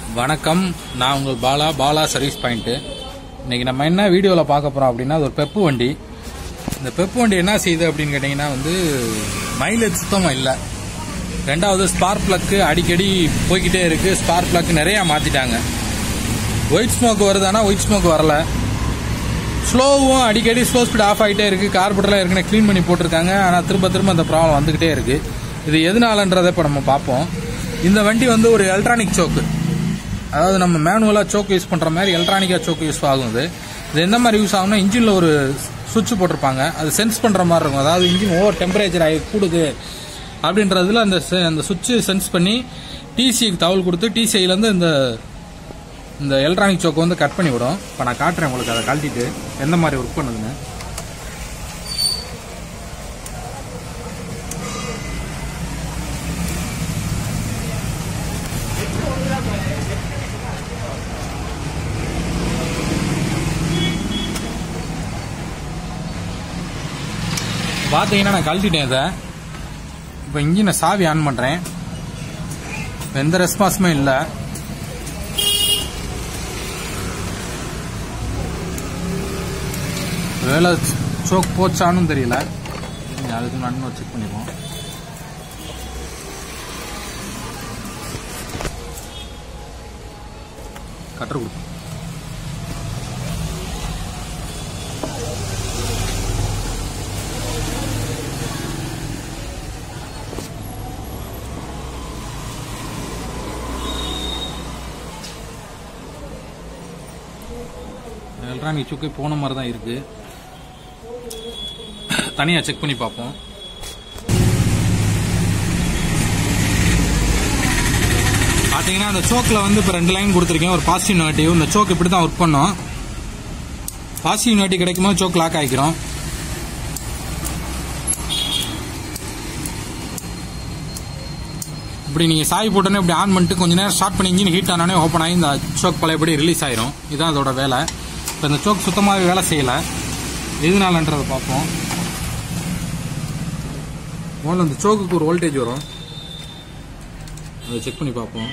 வணக்கம் நான் உங்கள் பாலா பாலா சர்வீஸ் பாயிண்ட்டு இன்னைக்கு நம்ம என்ன வீடியோவில் பார்க்க போகிறோம் அப்படின்னா அது ஒரு பெப்பு வண்டி இந்த பெப்பு வண்டி என்ன செய்யுது அப்படின்னு கேட்டிங்கன்னா வந்து மைலேஜ் சுத்தமாக இல்லை ரெண்டாவது ஸ்பார்க் ப்ளக்கு அடிக்கடி போய்கிட்டே இருக்குது ஸ்பார்க் ப்ளக் நிறையா மாற்றிட்டாங்க ஒயிட் ஸ்மோக் வருதானா ஒயிட் ஸ்மோக் வரல ஸ்லோவும் அடிக்கடி ஸ்லோ ஸ்பீட் ஆஃப் ஆகிட்டே இருக்குது கார்பெட்டர்லாம் ஏற்கனவே க்ளீன் பண்ணி போட்டிருக்காங்க ஆனால் திரும்ப திரும்ப அந்த ப்ராப்ளம் வந்துக்கிட்டே இருக்குது இது எதனாலன்றதை இப்போ நம்ம பார்ப்போம் இந்த வண்டி வந்து ஒரு எலக்ட்ரானிக் சோக்கு அதாவது நம்ம மேனுவலாக சோக்கு யூஸ் பண்ணுற மாதிரி எலக்ட்ரானிக்காக சோக்கு யூஸ் ஆகும் இது இது எந்த மாதிரி யூஸ் ஆகும்னா இன்ஜினில் ஒரு சுவிட்ச் போட்டிருப்பாங்க அது சென்ஸ் பண்ணுற மாதிரி இருக்கும் அதாவது இன்ஜின் ஓவர் டெம்பரேச்சர் ஆகி கூடுது அப்படின்றதுல அந்த se- அந்த சுவிட்சு சென்ஸ் பண்ணி டிசிக்கு தகவல் கொடுத்து டிசிஐலேருந்து இந்த இந்த எலக்ட்ரானிக் சோக்கு வந்து கட் பண்ணி விடும் இப்போ நான் காட்டுறேன் உங்களுக்கு அதை கழட்டிட்டு எந்த மாதிரி ஒர்க் பண்ணுதுன்னு பார்த்தீங்கன்னா நான் கழட்டிட்டேன் இதை இப்போ இன்ஜினை சாவி ஆன் பண்ணுறேன் எந்த ரெஸ்பான்ஸுமே இல்லை வேலை சோக் போச்சான்னு தெரியல இருங்க, அதுக்கு முன்னாடி செக் பண்ணிப்போம் கட்டர் கொடுப்போம் எலக்ட்ரானிக் சுக்கே போன மாதிரி தான் இருக்கு தனியாக செக் பண்ணி பார்ப்போம் பார்த்தீங்கன்னா அந்த சோக்கில் வந்து இப்போ ரெண்டு லைன் கொடுத்துருக்கேன் ஒரு பாசிட்டிவ் நெகட்டிவ் இந்த சோக் இப்படி தான் ஒர்க் பண்ணோம் பாசிட்டிவ் நெகட்டிவ் கிடைக்கும் போது சோக் லாக் ஆகிக்கிறோம் இப்படி நீங்கள் சாய் போட்டோன்னே இப்படி ஆன் பண்ணிட்டு கொஞ்ச நேரம் ஸ்டார்ட் பண்ணி இன்ஜின் ஹீட் ஆனானே ஓப்பன் ஆகி இந்த சோக் பழையபடி ரிலீஸ் ஆயிரும் இதுதான் அதோட வேலை இப்போ இந்த சோக் சுத்தமாகவே வேலை செய்யலை எதனாலன்றதை பார்ப்போம் முதல்ல இந்த சோக்குக்கு ஒரு வோல்டேஜ் வரும் அதை செக் பண்ணி பார்ப்போம்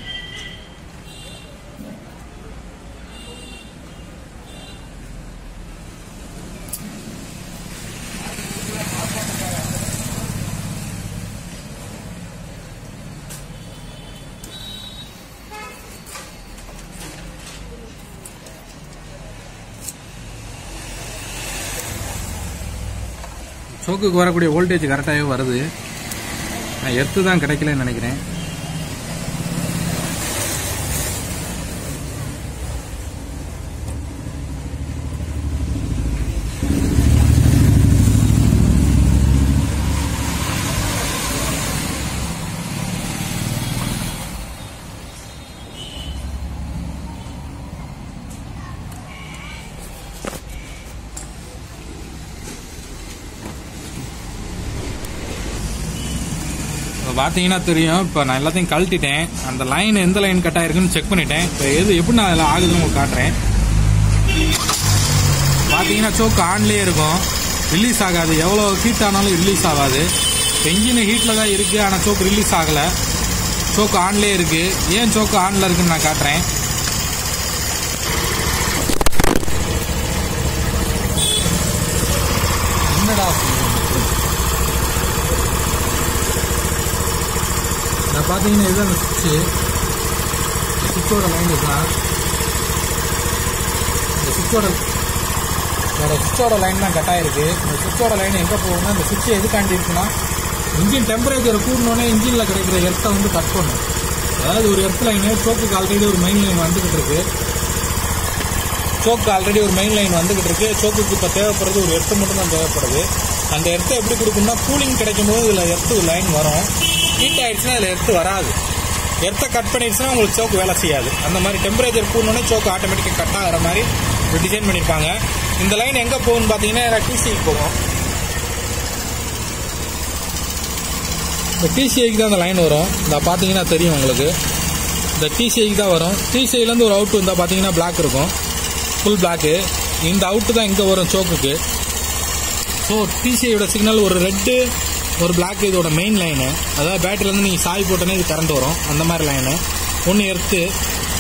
சோக்குக்கு வரக்கூடிய வோல்டேஜ் கரெக்டாகவே வருது நான் எர்த்து தான் கிடைக்கலன்னு நினைக்கிறேன் இப்போ பார்த்தீங்கன்னா தெரியும் இப்போ நான் எல்லாத்தையும் கழட்டிட்டேன் அந்த லைன் எந்த லைன் கட் ஆயிருக்குன்னு செக் பண்ணிட்டேன் இப்போ எது எப்படி நான் அதில் ஆகுதுன்னு உங்களுக்கு காட்டுறேன் பார்த்தீங்கன்னா சோக்கு ஆன்லேயே இருக்கும் ரிலீஸ் ஆகாது எவ்வளோ ஹீட் ஆனாலும் ரிலீஸ் ஆகாது இன்ஜின் ஹீட்டில் தான் இருக்குது ஆனால் சோக்கு ரிலீஸ் ஆகலை சோக்கு ஆன்லேயே இருக்குது ஏன் சோக்கு ஆனில் இருக்குன்னு நான் காட்டுறேன் என்னடா நான் பார்த்தீங்கன்னா இதுதான் அந்த சுவிட்சு சுவிட்சோட லைன் இதுதான் இந்த சுவிட்சோட என்னோட சுவிட்சோட லைன் தான் கட் ஆயிருக்கு இந்த சுவிட்சோட லைன் எங்கே போகும்னா இந்த சுவிட்ச் எதுக்காண்டி இருக்குன்னா இன்ஜின் டெம்பரேச்சர் கூடனோடனே இன்ஜினில் கிடைக்கிற எர்த்தை வந்து கட் பண்ணும் அதாவது ஒரு எர்த் லைனு சோக்குக்கு ஆல்ரெடி ஒரு மெயின் லைன் வந்துகிட்டு இருக்கு சோக்கு ஆல்ரெடி ஒரு மெயின் லைன் வந்துகிட்டு இருக்கு சோக்குக்கு இப்போ தேவைப்படுறது ஒரு எர்த்து மட்டும் தான் தேவைப்படுது அந்த எர்த்தை எப்படி கொடுக்கும்னா கூலிங் கிடைக்கும் போது இதில் எர்த்து லைன் வரும் ஹீட் ஆயிடுச்சுன்னா இதில் எர்த்து வராது எர்த்தை கட் பண்ணிடுச்சுன்னா உங்களுக்கு சோக்கு வேலை செய்யாது அந்த மாதிரி டெம்பரேச்சர் கூடனே சோக்கு ஆட்டோமேட்டிக்காக கட் ஆகிற மாதிரி ஒரு டிசைன் பண்ணியிருப்பாங்க இந்த லைன் எங்கே போகும்னு பார்த்தீங்கன்னா டிசிக்கு போகும் இந்த டிசிஐக்கு தான் அந்த லைன் வரும் இந்த பார்த்தீங்கன்னா தெரியும் உங்களுக்கு இந்த டிசிஐக்கு தான் வரும் டிசிஐலேருந்து ஒரு அவுட் வந்தால் பார்த்தீங்கன்னா பிளாக் இருக்கும் ஃபுல் பிளாக்கு இந்த அவுட்டு தான் இங்கே வரும் சோக்குக்கு ஸோ டிசிஐயோட சிக்னல் ஒரு ரெட்டு ஒரு Black இதோட மெயின் லைனு அதாவது பேட்டரியிலேருந்து நீங்கள் சாய் போட்டோன்னே இது கரண்ட் வரும் அந்த மாதிரி லைனு ஒன்று எர்த்து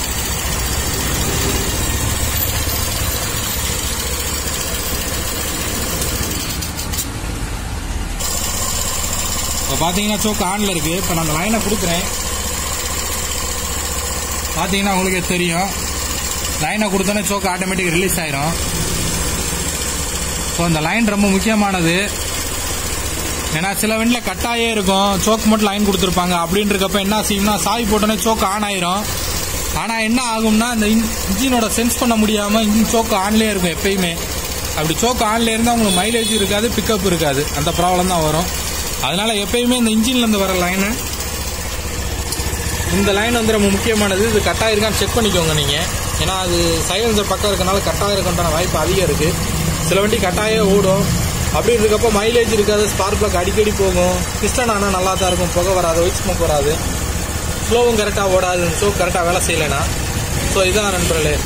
இப்போ பார்த்தீங்கன்னா சோக்கு ஆனில் இருக்குது இப்போ நான் அந்த லைனை கொடுக்குறேன் பார்த்தீங்கன்னா உங்களுக்கே தெரியும் லைனை கொடுத்தோன்னே சோக்கு ஆட்டோமேட்டிக் ரிலீஸ் ஆயிரும் ஸோ இந்த லைன் ரொம்ப முக்கியமானது ஏன்னா சில வண்டியில் கட்டாயே இருக்கும் சோக்கு மட்டும் லைன் கொடுத்துருப்பாங்க அப்படின்றக்கப்ப என்ன செய்யும்னா சாவி போட்டோன்னே சோக்கு ஆன் ஆயிரும் ஆனால் என்ன ஆகும்னா இந்த இன்ஜினோட சென்ஸ் பண்ண முடியாமல் இன்ஜின் சோக்கு ஆன்லேயே இருக்கும் எப்பயுமே அப்படி சோக்கு ஆன்லேயே இருந்தால் உங்களுக்கு மைலேஜ் இருக்காது பிக்கப் இருக்காது அந்த ப்ராப்ளம் தான் வரும் அதனால எப்பயுமே இந்த இன்ஜின்லேருந்து வர லைனை இந்த லைன் வந்து ரொம்ப முக்கியமானது இது கட்டாக இருக்கான்னு செக் பண்ணிக்கோங்க நீங்கள் ஏன்னா அது சைலன்சர் பக்கம் இருக்கனால கட்டாக இருக்கின்ற வாய்ப்பு அதிகம் இருக்குது சில வண்டி கட்டாயே ஓடும் அப்படி இருக்கப்போ மைலேஜ் இருக்காது ஸ்பார்க் பிளக் அடிக்கடி போகும் பிஸ்டன் ஆனால் நல்லா தான் இருக்கும் புகை வராது ஒயிட் ஸ்மோக் வராது ஸ்லோவும் கரெக்டாக ஓடாது ஸோ கரெக்டாக வேலை செய்யலைனா ஸோ இதான் நண்பர்களே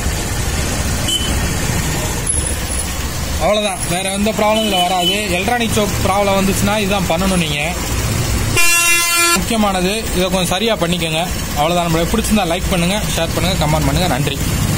அவ்வளோதான் வேற எந்த ப்ராப்ளம் இதில் வராது எலக்ட்ரானிக் சோக் ப்ராப்ளம் வந்துச்சுன்னா இதுதான் பண்ணணும் நீங்கள் முக்கியமானது இதை கொஞ்சம் சரியாக பண்ணிக்கோங்க அவ்வளோதான் நம்மளை பிடிச்சிருந்தா லைக் பண்ணுங்கள் ஷேர் பண்ணுங்கள் கமெண்ட் பண்ணுங்கள் நன்றி